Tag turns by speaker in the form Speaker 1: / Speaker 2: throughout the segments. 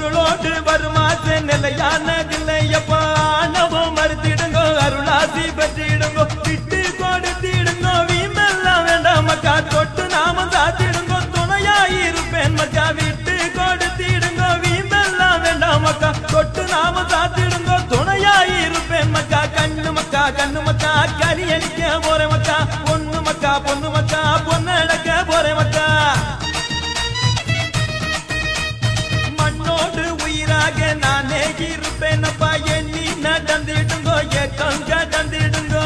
Speaker 1: பொருளோடு வருமாசு நிலையானதில்லையப்பா ஆணவம் மறுத்திடுங்கோ அருளாசி பெற்றிடுங்கோ விட்டு கொடுத்திடுங்கோ வீம்பெல்லாம் வேண்டாம் மக்கா தொட்டு நாம சாத்திடுங்கோ துணையாயிருப்பேன் மக்கா விட்டு கொடுத்திடுங்கோ வீம்பெல்லாம் வேண்டாம் மக்கா தொட்டு நாம சாத்திடுங்கோ துணையாயிருப்பேன் மக்கா கண்ணு மக்கா கண்ணு மக்கா கனி அடிக்க போறேன் மக்கா பொண்ணு மக்கா பொண்ணு மக்கா பொண்ணு அடக்க போறேன் மக்கா மண்ணோடு உயிராக நானே இருப்பேன் அப்பா எண்ணி நடந்திடுங்கோ ஏக்கம் கடந்திடுங்கோ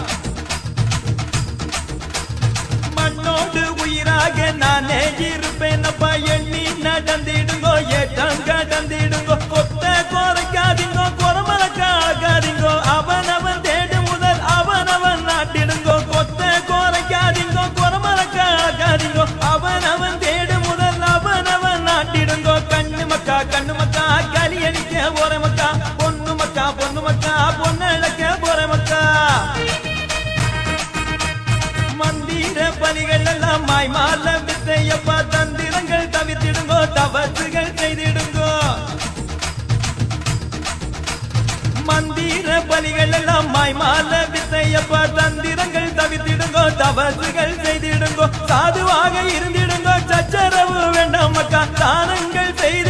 Speaker 1: மண்ணோடு உயிராக நானே இருப்பேன் அப்பா எண்ணி நடந்திடுங்கோ ஏக்கம் கடந்திடுங்கோ கொத்த குறைக்காதீங்கோ குறமலக்காகாதீங்கோ அவனவன் தேடு முதல் அவனவன் நாட்டிடுங்கோ கொத்த குறைக்காதீங்கோ குறமலக்காகாதீங்கோ அவனவன் தேடு முதல் அவனவன் நாட்டிடுங்கோ கண்ணு மக்கா கண்ணு மக்கா களி அடிக்க போற மக்கா பொண்ணு மக்கா பொண்ணு மக்கா பொண்ணு இழக்க போற மக்கா மந்திர பலிகள் எல்லாம் மாய்மால வித்தையப்பா தந்திரங்கள் தவித்திடுங்கோ தவறுகள் செய்திடுங்கோ மந்திர பலிகள் எல்லாம் மாய்மால வித்தையப்பா தந்திரங்கள் தவித்திடுங்கோ தவறுகள் செய்திடுங்கோ சாதுவாக இருந்திடுங்கோ சச்சரவு வேண்டாம் மக்கா தானங்கள் செய்து